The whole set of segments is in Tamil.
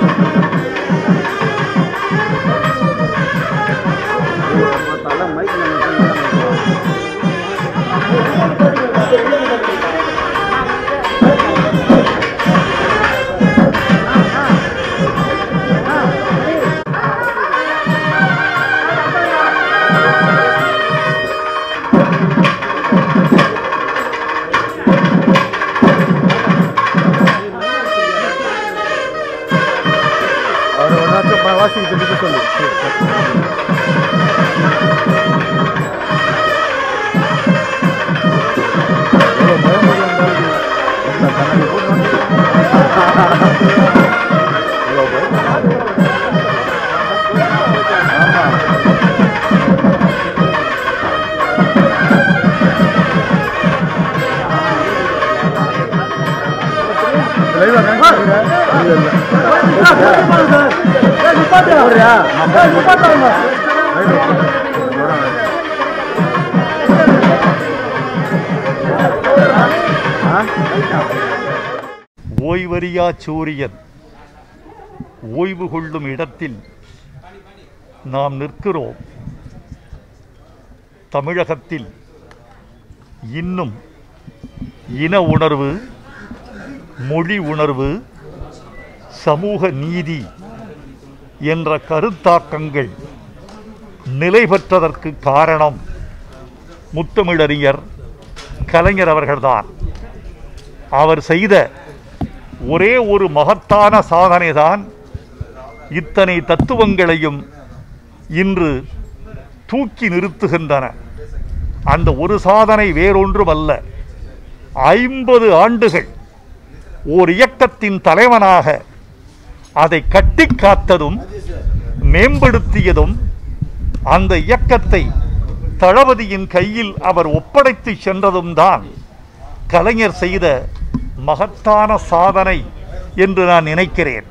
தலை மைக்கில் மட்டும் அவர் ஒன்றாச்சும் வாசிக்கிட்டு இருக்க சொல்லு சரி, சரி. எவ்வளோ பயமுறை இருந்தாலும் இந்த கண்ணாடி போட்டு எவ்வளோ பயம் ஆமாம் லைவா இல்ல ஓய்வறியா சூரியன் ஓய்வு கொள்ளும் இடத்தில் நாம் நிற்கிறோம் தமிழகத்தில் இன்னும் இன உணர்வு மொழி உணர்வு சமூக நீதி என்ற கருத்தாக்கங்கள் நிலை பெற்றதற்கு காரணம் முத்தமிழறிஞர் கலைஞர் அவர்கள்தான் அவர் செய்த ஒரே ஒரு மகத்தான சாதனைதான் இத்தனை தத்துவங்களையும் இன்று தூக்கி நிறுத்துகின்றன அந்த ஒரு சாதனை வேறொன்றும் அல்ல ஐம்பது ஆண்டுகள் ஓர் இயக்கத்தின் தலைவனாக அதை கட்டி காத்ததும் மேம்படுத்தியதும் அந்த இயக்கத்தை தளபதியின் கையில் அவர் ஒப்படைத்து சென்றதும் தான் கலைஞர் செய்த மகத்தான சாதனை என்று நான் நினைக்கிறேன்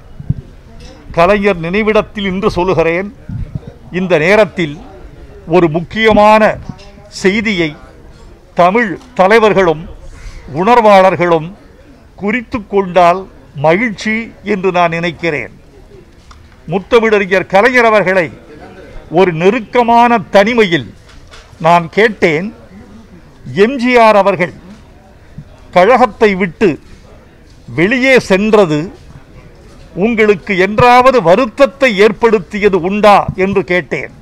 கலைஞர் நினைவிடத்தில் இன்று சொல்லுகிறேன் இந்த நேரத்தில் ஒரு முக்கியமான செய்தியை தமிழ் தலைவர்களும் உணர்வாளர்களும் குறித்து கொண்டால் மகிழ்ச்சி என்று நான் நினைக்கிறேன் முத்தமிழறிஞர் கலைஞர் அவர்களை ஒரு நெருக்கமான தனிமையில் நான் கேட்டேன் எம்ஜிஆர் அவர்கள் கழகத்தை விட்டு வெளியே சென்றது உங்களுக்கு என்றாவது வருத்தத்தை ஏற்படுத்தியது உண்டா என்று கேட்டேன்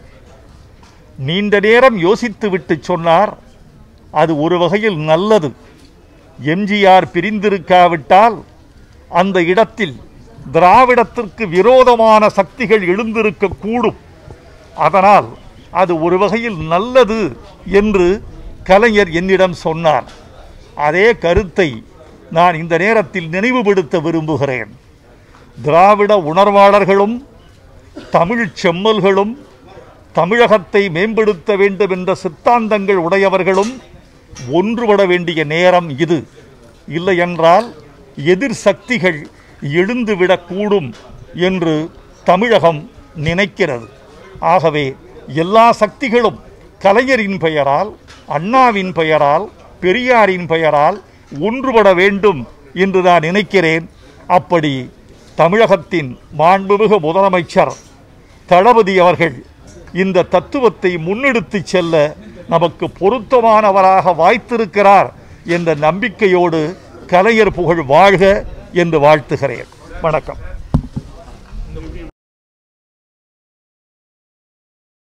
நீண்ட நேரம் யோசித்துவிட்டு சொன்னார் அது ஒரு வகையில் நல்லது எம்ஜிஆர் பிரிந்திருக்காவிட்டால் அந்த இடத்தில் திராவிடத்திற்கு விரோதமான சக்திகள் எழுந்திருக்க கூடும் அதனால் அது ஒரு வகையில் நல்லது என்று கலைஞர் என்னிடம் சொன்னார் அதே கருத்தை நான் இந்த நேரத்தில் நினைவுபடுத்த விரும்புகிறேன் திராவிட உணர்வாளர்களும் தமிழ்ச் செம்மல்களும் தமிழகத்தை மேம்படுத்த வேண்டும் என்ற சித்தாந்தங்கள் உடையவர்களும் ஒன்றுபட வேண்டிய நேரம் இது இல்லையென்றால் எதிர் சக்திகள் எழுந்துவிடக்கூடும் என்று தமிழகம் நினைக்கிறது ஆகவே எல்லா சக்திகளும் கலைஞரின் பெயரால் அண்ணாவின் பெயரால் பெரியாரின் பெயரால் ஒன்றுபட வேண்டும் என்று நான் நினைக்கிறேன் அப்படி தமிழகத்தின் மாண்புமிகு முதலமைச்சர் தளபதி அவர்கள் இந்த தத்துவத்தை முன்னெடுத்துச் செல்ல நமக்கு பொருத்தமானவராக வாய்த்திருக்கிறார் என்ற நம்பிக்கையோடு கலைஞர் புகழ் வாழ்க என்று வாழ்த்துகிறேன் வணக்கம்